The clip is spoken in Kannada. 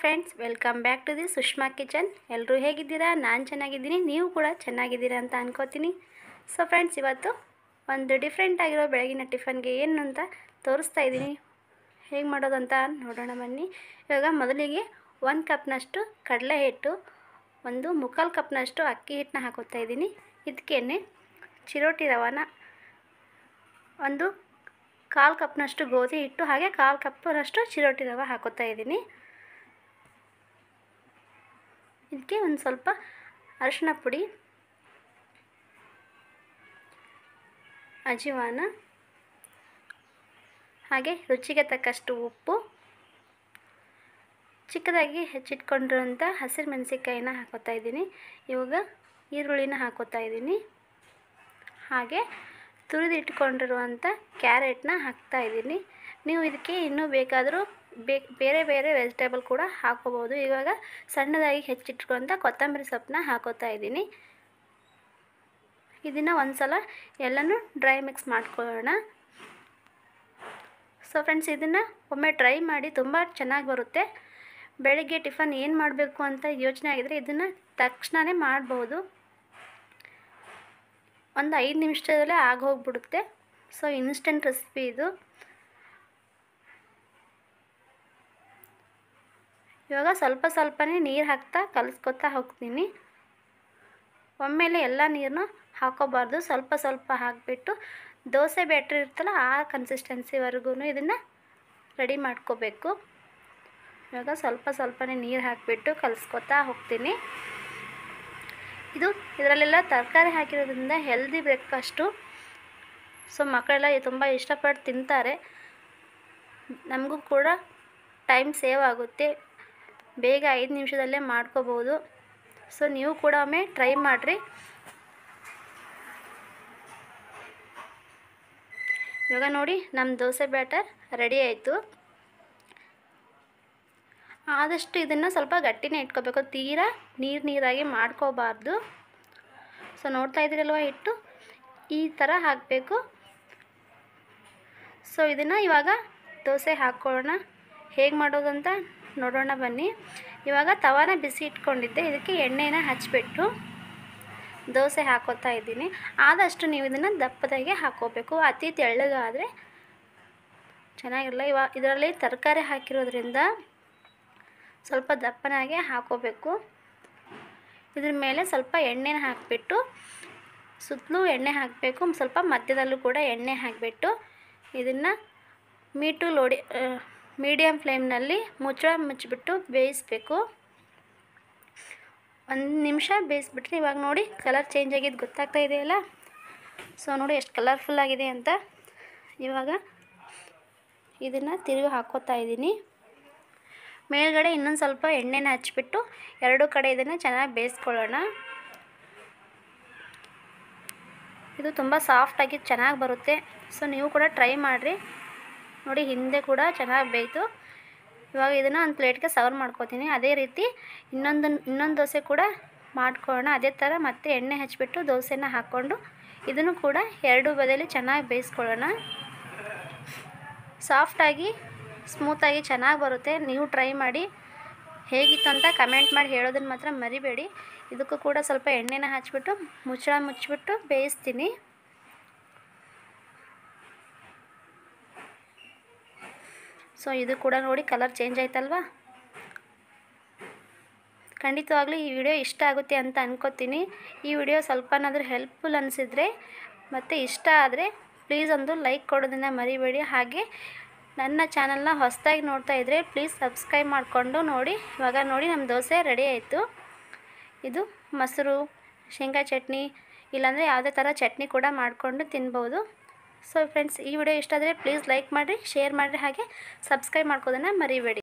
friends welcome back to the Sushma kitchen ಎಲ್ಲರೂ ಹೇಗಿದ್ದೀರಾ ನಾನು ಚೆನ್ನಾಗಿದ್ದೀನಿ ನೀವು ಕೂಡ ಚೆನ್ನಾಗಿದ್ದೀರಾ ಅಂತ ಅನ್ಕೋತೀನಿ ಸೊ ಫ್ರೆಂಡ್ಸ್ ಇವತ್ತು ಒಂದು ಡಿಫ್ರೆಂಟ್ ಆಗಿರೋ ಬೆಳಗಿನ ಟಿಫನ್ಗೆ ಏನು ಅಂತ ತೋರಿಸ್ತಾ ಇದ್ದೀನಿ ಹೇಗೆ ಮಾಡೋದು ಅಂತ ನೋಡೋಣ ಬನ್ನಿ ಇವಾಗ ಮೊದಲಿಗೆ ಒಂದು ಕಪ್ನಷ್ಟು ಕಡಲೆ ಹಿಟ್ಟು ಒಂದು ಮುಕ್ಕಾಲು ಕಪ್ನಷ್ಟು ಅಕ್ಕಿ ಹಿಟ್ಟನ್ನ ಹಾಕೋತಾ ಇದ್ದೀನಿ ಇದಕ್ಕೇನೆ ಚಿರೋಟಿ ರವಾನ ಒಂದು ಕಾಲು ಕಪ್ನಷ್ಟು ಗೋಧಿ ಹಿಟ್ಟು ಹಾಗೆ ಕಾಲು ಕಪ್ನಷ್ಟು ಚಿರೋಟಿ ರವೆ ಹಾಕೋತಾ ಇದ್ದೀನಿ ಇದಕ್ಕೆ ಒಂದು ಸ್ವಲ್ಪ ಅರಿಶಿನ ಪುಡಿ ಅಜಿವಾನ ಹಾಗೆ ರುಚಿಗೆ ತಕ್ಕಷ್ಟು ಉಪ್ಪು ಚಿಕ್ಕದಾಗಿ ಹೆಚ್ಚಿಟ್ಕೊಂಡಿರುವಂಥ ಹಸಿರು ಮೆಣಸಿನ್ಕಾಯಿನ ಹಾಕೋತಾ ಇದ್ದೀನಿ ಇವಾಗ ಈರುಳ್ಳಿನ ಹಾಕೋತಾ ಇದ್ದೀನಿ ಹಾಗೆ ತುರಿದಿಟ್ಕೊಂಡಿರುವಂಥ ಕ್ಯಾರೆಟ್ನ ಹಾಕ್ತಾ ಇದ್ದೀನಿ ನೀವು ಇದಕ್ಕೆ ಇನ್ನೂ ಬೇಕಾದರೂ ಬೇ ಬೇರೆ ಬೇರೆ ವೆಜಿಟೇಬಲ್ ಕೂಡ ಹಾಕೋಬೋದು ಇವಾಗ ಸಣ್ಣದಾಗಿ ಹೆಚ್ಚಿಟ್ಕೊಂತ ಕೊತ್ತಂಬರಿ ಸೊಪ್ಪನ್ನ ಹಾಕೋತಾ ಇದ್ದೀನಿ ಇದನ್ನು ಒಂದು ಸಲ ಎಲ್ಲನೂ ಡ್ರೈ ಮಿಕ್ಸ್ ಮಾಡ್ಕೊಳ್ಳೋಣ ಸೊ ಫ್ರೆಂಡ್ಸ್ ಇದನ್ನು ಒಮ್ಮೆ ಟ್ರೈ ಮಾಡಿ ತುಂಬ ಚೆನ್ನಾಗಿ ಬರುತ್ತೆ ಬೆಳಗ್ಗೆ ಟಿಫನ್ ಏನು ಮಾಡಬೇಕು ಅಂತ ಯೋಚನೆ ಆಗಿದರೆ ಇದನ್ನು ತಕ್ಷಣವೇ ಮಾಡ್ಬೋದು ಒಂದು ಐದು ನಿಮಿಷದಲ್ಲೇ ಆಗೋಗ್ಬಿಡುತ್ತೆ ಸೊ ಇನ್ಸ್ಟೆಂಟ್ ರೆಸಿಪಿ ಇದು ಇವಾಗ ಸ್ವಲ್ಪ ಸ್ವಲ್ಪನೇ ನೀರು ಹಾಕ್ತಾ ಕಲಿಸ್ಕೊತಾ ಹೋಗ್ತೀನಿ ಒಮ್ಮೆಲೆ ಎಲ್ಲ ನೀರನ್ನು ಹಾಕೋಬಾರ್ದು ಸ್ವಲ್ಪ ಸ್ವಲ್ಪ ಹಾಕಿಬಿಟ್ಟು ದೋಸೆ ಬ್ಯಾಟ್ರಿ ಇರ್ತಲ್ಲ ಆ ಕನ್ಸಿಸ್ಟೆನ್ಸಿವರೆಗೂ ಇದನ್ನು ರೆಡಿ ಮಾಡ್ಕೋಬೇಕು ಇವಾಗ ಸ್ವಲ್ಪ ಸ್ವಲ್ಪನೇ ನೀರು ಹಾಕಿಬಿಟ್ಟು ಕಲಿಸ್ಕೊತಾ ಹೋಗ್ತೀನಿ ಇದು ಇದರಲ್ಲೆಲ್ಲ ತರಕಾರಿ ಹಾಕಿರೋದ್ರಿಂದ ಹೆಲ್ದಿ ಬ್ರೇಕ್ಫಾಸ್ಟು ಸೊ ಮಕ್ಕಳೆಲ್ಲ ತುಂಬ ಇಷ್ಟಪಟ್ಟು ತಿಂತಾರೆ ನಮಗೂ ಕೂಡ ಟೈಮ್ ಸೇವ್ ಆಗುತ್ತೆ ಬೇಗ ಐದು ನಿಮಿಷದಲ್ಲೇ ಮಾಡ್ಕೋಬೋದು ಸೊ ನೀವು ಕೂಡ ಒಮ್ಮೆ ಟ್ರೈ ಮಾಡಿರಿ ಇವಾಗ ನೋಡಿ ನಮ್ಮ ದೋಸೆ ಬ್ಯಾಟರ್ ರೆಡಿ ಆಯಿತು ಆದಷ್ಟು ಇದನ್ನು ಸ್ವಲ್ಪ ಗಟ್ಟಿನೇ ಇಟ್ಕೋಬೇಕು ತೀರಾ ನೀರು ನೀರಾಗಿ ಮಾಡ್ಕೋಬಾರ್ದು ಸೊ ನೋಡ್ತಾ ಇದ್ದೀರಲ್ವ ಹಿಟ್ಟು ಈ ಥರ ಹಾಕಬೇಕು ಸೊ ಇದನ್ನು ಇವಾಗ ದೋಸೆ ಹಾಕ್ಕೊಳ್ಳೋಣ ಹೇಗೆ ಮಾಡೋದು ಅಂತ ನೋಡೋಣ ಬನ್ನಿ ಇವಾಗ ತವಾನ ಬಿಸಿ ಇಟ್ಕೊಂಡಿದ್ದೆ ಇದಕ್ಕೆ ಎಣ್ಣೆನ ಹಚ್ಬಿಟ್ಟು ದೋಸೆ ಹಾಕೋತಾ ಇದ್ದೀನಿ ಆದಷ್ಟು ನೀವು ಇದನ್ನು ದಪ್ಪದಾಗೆ ಹಾಕ್ಕೋಬೇಕು ಅತಿ ತೆಳ್ಳಗಾದರೆ ಚೆನ್ನಾಗಿರಲ್ಲ ಇವಾಗ ಇದರಲ್ಲಿ ತರಕಾರಿ ಹಾಕಿರೋದ್ರಿಂದ ಸ್ವಲ್ಪ ದಪ್ಪನಾಗೆ ಹಾಕೋಬೇಕು ಇದ್ರ ಮೇಲೆ ಸ್ವಲ್ಪ ಎಣ್ಣೆನ ಹಾಕಿಬಿಟ್ಟು ಸುತ್ತಲೂ ಎಣ್ಣೆ ಹಾಕಬೇಕು ಸ್ವಲ್ಪ ಮಧ್ಯದಲ್ಲೂ ಕೂಡ ಎಣ್ಣೆ ಹಾಕಿಬಿಟ್ಟು ಇದನ್ನು ಮೀಟು ಲೋಡಿ ಮೀಡಿಯಮ್ ಫ್ಲೇಮ್ನಲ್ಲಿ ಮುಚ್ಚಳ ಮುಚ್ಚಿಬಿಟ್ಟು ಬೇಯಿಸಬೇಕು ಒಂದು ನಿಮಿಷ ಬೇಯಿಸ್ಬಿಟ್ರೆ ಇವಾಗ ನೋಡಿ ಕಲರ್ ಚೇಂಜ್ ಆಗಿದ್ದು ಗೊತ್ತಾಗ್ತಾ ಇದೆಯಲ್ಲ ಸೊ ನೋಡಿ ಎಷ್ಟು ಕಲರ್ಫುಲ್ ಆಗಿದೆ ಅಂತ ಇವಾಗ ಇದನ್ನು ತಿರುಗಿ ಹಾಕೋತಾ ಇದ್ದೀನಿ ಮೇಲ್ಗಡೆ ಇನ್ನೊಂದು ಸ್ವಲ್ಪ ಎಣ್ಣೆನ ಹಚ್ಬಿಟ್ಟು ಎರಡು ಕಡೆ ಇದನ್ನು ಚೆನ್ನಾಗಿ ಬೇಯಿಸ್ಕೊಳ್ಳೋಣ ಇದು ತುಂಬ ಸಾಫ್ಟಾಗಿ ಚೆನ್ನಾಗಿ ಬರುತ್ತೆ ಸೊ ನೀವು ಕೂಡ ಟ್ರೈ ಮಾಡಿರಿ ನೋಡಿ ಹಿಂದೆ ಕೂಡ ಚೆನ್ನಾಗಿ ಬೇಯಿತು ಇವಾಗ ಇದನ್ನು ಒಂದು ಪ್ಲೇಟ್ಗೆ ಸರ್ವ್ ಮಾಡ್ಕೋತೀನಿ ಅದೇ ರೀತಿ ಇನ್ನೊಂದು ಇನ್ನೊಂದು ದೋಸೆ ಕೂಡ ಮಾಡ್ಕೊಳ್ಳೋಣ ಅದೇ ಥರ ಮತ್ತೆ ಎಣ್ಣೆ ಹಚ್ಬಿಟ್ಟು ದೋಸೆನ ಹಾಕ್ಕೊಂಡು ಇದನ್ನು ಕೂಡ ಎರಡು ಬದಿಯಲ್ಲಿ ಚೆನ್ನಾಗಿ ಬೇಯಿಸ್ಕೊಳ್ಳೋಣ ಸಾಫ್ಟಾಗಿ ಸ್ಮೂತಾಗಿ ಚೆನ್ನಾಗಿ ಬರುತ್ತೆ ನೀವು ಟ್ರೈ ಮಾಡಿ ಹೇಗಿತ್ತು ಅಂತ ಕಮೆಂಟ್ ಮಾಡಿ ಹೇಳೋದನ್ನು ಮಾತ್ರ ಮರಿಬೇಡಿ ಇದಕ್ಕೂ ಕೂಡ ಸ್ವಲ್ಪ ಎಣ್ಣೆನ ಹಚ್ಬಿಟ್ಟು ಮುಚ್ಚಳ ಮುಚ್ಚಿಬಿಟ್ಟು ಬೇಯಿಸ್ತೀನಿ ಸೊ ಇದು ಕೂಡ ನೋಡಿ ಕಲರ್ ಚೇಂಜ್ ಆಯ್ತಲ್ವಾ ಖಂಡಿತವಾಗ್ಲೂ ಈ ವಿಡಿಯೋ ಇಷ್ಟ ಆಗುತ್ತೆ ಅಂತ ಅನ್ಕೋತೀನಿ ಈ ವಿಡಿಯೋ ಸ್ವಲ್ಪನಾದರೂ ಹೆಲ್ಪ್ಫುಲ್ ಅನಿಸಿದರೆ ಮತ್ತು ಇಷ್ಟ ಆದರೆ ಪ್ಲೀಸ್ ಒಂದು ಲೈಕ್ ಕೊಡೋದನ್ನು ಮರಿಬೇಡಿ ಹಾಗೆ ನನ್ನ ಚಾನಲ್ನ ಹೊಸದಾಗಿ ನೋಡ್ತಾ ಇದ್ದರೆ ಪ್ಲೀಸ್ ಸಬ್ಸ್ಕ್ರೈಬ್ ಮಾಡಿಕೊಂಡು ನೋಡಿ ಇವಾಗ ನೋಡಿ ನಮ್ಮ ದೋಸೆ ರೆಡಿ ಆಯಿತು ಇದು ಮೊಸರು ಶೇಂಗಾ ಚಟ್ನಿ ಇಲ್ಲಾಂದರೆ ಯಾವುದೇ ಥರ ಚಟ್ನಿ ಕೂಡ ಮಾಡಿಕೊಂಡು ತಿನ್ಬೋದು ಸೊ ಫ್ರೆಂಡ್ಸ್ ಈ ವಿಡಿಯೋ ಇಷ್ಟ ಆದರೆ ಪ್ಲೀಸ್ ಲೈಕ್ ಮಾಡಿರಿ ಶೇರ್ ಮಾಡಿರಿ ಹಾಗೆ ಸಬ್ಸ್ಕ್ರೈಬ್ ಮಾಡ್ಕೋದನ್ನು ಮರಿಬೇಡಿ